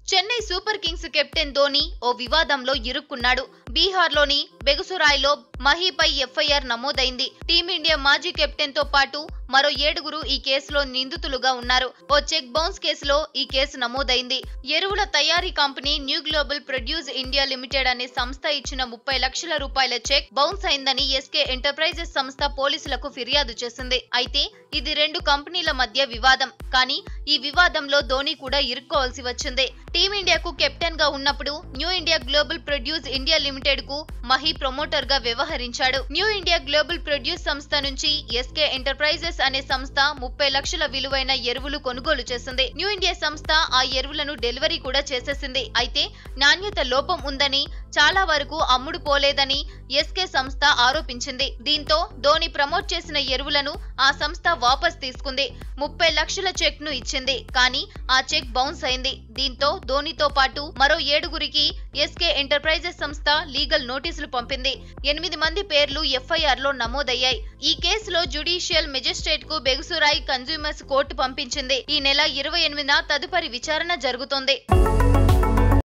Chennai super kings captain Dhoni ఓ వివాదంలో ఇరుక్కున్నాడు బీహార్లోని బెగుసురాయ్లో మహీపై ఎఫ్ఐఆర్ నమోదైంది టీమిండియా మాజీ కెప్టెన్ తో పాటు మరో ఏడుగురు ఈ కేసులో నిందితులుగా ఉన్నారు ఓ చెక్ బౌన్స్ కేసులో ఈ కేసు నమోదైంది ఎరువుల తయారీ company new global produce India limited అనే సంస్థ ఇచ్చిన ముప్పై లక్షల రూపాయల చెక్ బౌన్స్ అయిందని ఎస్కే ఎంటర్ప్రైజెస్ సంస్థ పోలీసులకు ఫిర్యాదు చేసింది అయితే ఇది రెండు కంపెనీల మధ్య వివాదం కానీ ఈ వివాదంలో ధోని కూడా ఇరుక్కోవాల్సి వచ్చింది టీమిండియాకు కెప్టెన్ గా ఉన్నప్పుడు new India global produce India limited కు మహి ప్రమోటర్ గా వ్యవహరించాడు న్యూ ఇండియా గ్లోబల్ ప్రొడ్యూస్ సంస్థ నుంచి ఎస్కే ఎంటర్ప్రైజెస్ అనే సంస్థ ముప్పై లక్షల విలువైన ఎరువులు కొనుగోలు చేసింది న్యూ ఇండియా సంస్థ ఆ ఎరువులను డెలివరీ కూడా చేసేసింది అయితే నాణ్యత లోపం ఉందని చాలా వరకు అమ్ముడు పోలేదని ఎస్కే సంస్థ ఆరోపించింది దీంతో ధోని ప్రమోట్ చేసిన ఎరువులను ఆ సంస్థ వాపస్ తీసుకుంది ముప్పై లక్షల చెక్ ను ఇచ్చింది కానీ ఆ చెక్ బౌన్స్ అయింది దీంతో ధోనితో పాటు మరో ఏడుగురికి ఎస్కే ఎంటర్ప్రైజెస్ సంస్థ లీగల్ నోటీసులు పంపింది ఎనిమిది మంది పేర్లు ఎఫ్ఐఆర్ లో నమోదయ్యాయి ఈ కేసులో జ్యుడిషియల్ మెజిస్ట్రేట్ కు బెగుసురాయ్ కన్జ్యూమర్స్ కోర్టు పంపించింది ఈ నెల ఇరవై ఎనిమిదిన తదుపరి విచారణ జరుగుతోంది